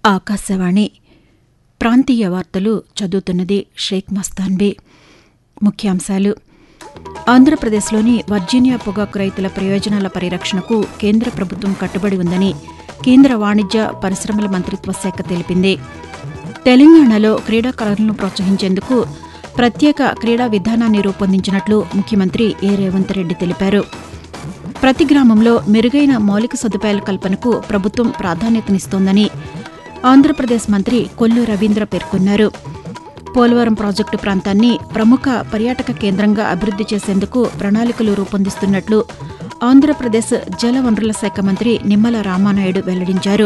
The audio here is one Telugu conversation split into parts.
ఆకాశవాణి ప్రాంతీయ వార్తలు చదువుతున్నది షేక్ మస్తాన్బీ ముఖ్యాంశాలు ఆంధ్రప్రదేశ్లోని వర్జీనియా పొగాకు రైతుల ప్రయోజనాల పరిరక్షణకు కేంద్ర ప్రభుత్వం కట్టుబడి ఉందని కేంద్ర వాణిజ్య పరిశ్రమల మంత్రిత్వ శాఖ తెలిపింది తెలంగాణలో క్రీడాకారులను ప్రోత్సహించేందుకు ప్రత్యేక క్రీడా విధానాన్ని రూపొందించినట్లు ముఖ్యమంత్రి ఏ రేవంత్ రెడ్డి తెలిపారు ప్రతి గ్రామంలో మెరుగైన మౌలిక సదుపాయాల కల్పనకు ప్రభుత్వం ప్రాధాన్యతనిస్తోందని ఆంధ్రప్రదేశ్ మంత్రి కొల్లు రవీంద్ర పేర్కొన్నారు పోలవరం ప్రాజెక్టు ప్రాంతాన్ని ప్రముఖ పర్యాటక కేంద్రంగా అభివృద్ది చేసేందుకు ప్రణాళికలు రూపొందిస్తున్నట్లు ఆంధ్రప్రదేశ్ జలవనరుల శాఖ మంత్రి నిమ్మల రామానాయుడు వెల్లడించారు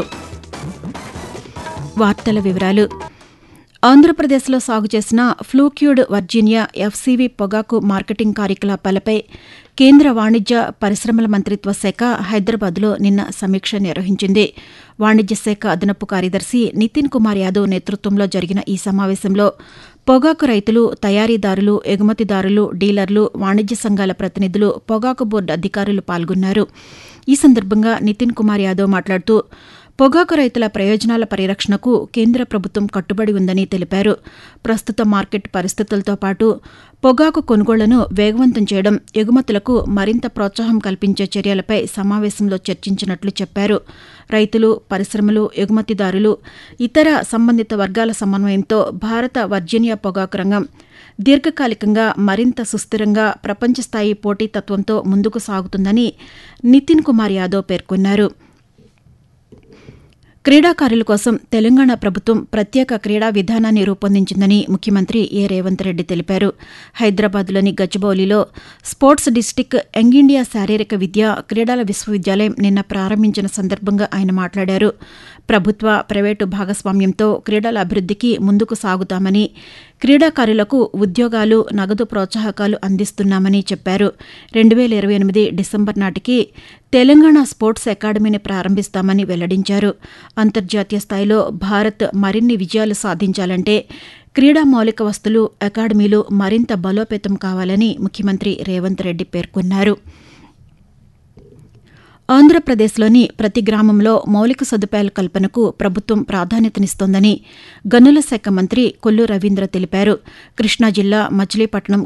వార్తల వివరాలు ఆంధ్రప్రదేశ్లో సాగు చేసిన ఫ్లూక్యూడ్ వర్జీనియా ఎఫ్సీవీ పొగాకు మార్కెటింగ్ కార్యకలాపాలపై కేంద్ర వాణిజ్య పరిశ్రమల మంత్రిత్వ శాఖ హైదరాబాద్లో నిన్న సమీక్ష నిర్వహించింది వాణిజ్య శాఖ అదనపు కార్యదర్శి నితిన్ కుమార్ యాదవ్ నేతృత్వంలో జరిగిన ఈ సమావేశంలో పొగాకు రైతులు తయారీదారులు ఎగుమతిదారులు డీలర్లు వాణిజ్య సంఘాల ప్రతినిధులు పొగాకు బోర్డు అధికారులు పాల్గొన్నారు ఈ సందర్భంగా నితిన్ కుమార్ యాదవ్ మాట్లాడుతూ పొగాకు రైతుల ప్రయోజనాల పరిరక్షణకు కేంద్ర ప్రభుత్వం కట్టుబడి ఉందని తెలిపారు ప్రస్తుత మార్కెట్ పరిస్థితులతో పాటు పొగాకు కొనుగోళ్లను వేగవంతం చేయడం ఎగుమతులకు మరింత ప్రోత్సాహం కల్పించే చర్యలపై సమావేశంలో చర్చించినట్లు చెప్పారు రైతులు పరిశ్రమలు ఎగుమతిదారులు ఇతర సంబంధిత వర్గాల సమన్వయంతో భారత వర్జీనియా పొగాకు రంగం దీర్ఘకాలికంగా మరింత సుస్థిరంగా ప్రపంచస్థాయి పోటీతత్వంతో ముందుకు సాగుతుందని నితిన్ కుమార్ యాదవ్ పేర్కొన్నారు క్రీడాకారుల కోసం తెలంగాణ ప్రభుత్వం ప్రత్యేక క్రీడా విధానాన్ని రూపొందించిందని ముఖ్యమంత్రి ఏ రేవంత్ రెడ్డి తెలిపారు హైదరాబాద్లోని గచ్చిబౌలిలో స్పోర్ట్స్ డిస్టిక్ యంగ్ ఇండియా శారీరక విద్య క్రీడల విశ్వవిద్యాలయం నిన్న ప్రారంభించిన సందర్భంగా ఆయన మాట్లాడారు ప్రభుత్వ ప్రైవేటు భాగస్వామ్యంతో క్రీడల అభివృద్దికి ముందుకు సాగుతామని క్రీడాకారులకు ఉద్యోగాలు నగదు ప్రోత్సాహకాలు అందిస్తున్నామని చెప్పారు రెండు వేల ఇరవై ఎనిమిది డిసెంబర్ నాటికి తెలంగాణ స్పోర్ట్స్ అకాడమీని ప్రారంభిస్తామని వెల్లడించారు అంతర్జాతీయ స్థాయిలో భారత్ మరిన్ని విజయాలు సాధించాలంటే క్రీడా మౌలిక వస్తులు అకాడమీలు మరింత బలోపేతం కావాలని ముఖ్యమంత్రి రేవంత్ రెడ్డి పేర్కొన్నారు ఆంధ్రప్రదేశ్లోని ప్రతి గ్రామంలో మౌలిక సదుపాయాల కల్పనకు ప్రభుత్వం ప్రాధాన్యతనిస్తోందని గనుల శాఖ మంత్రి కొల్లు రవీంద్ర తెలిపారు కృష్ణా జిల్లా మచిలీపట్నం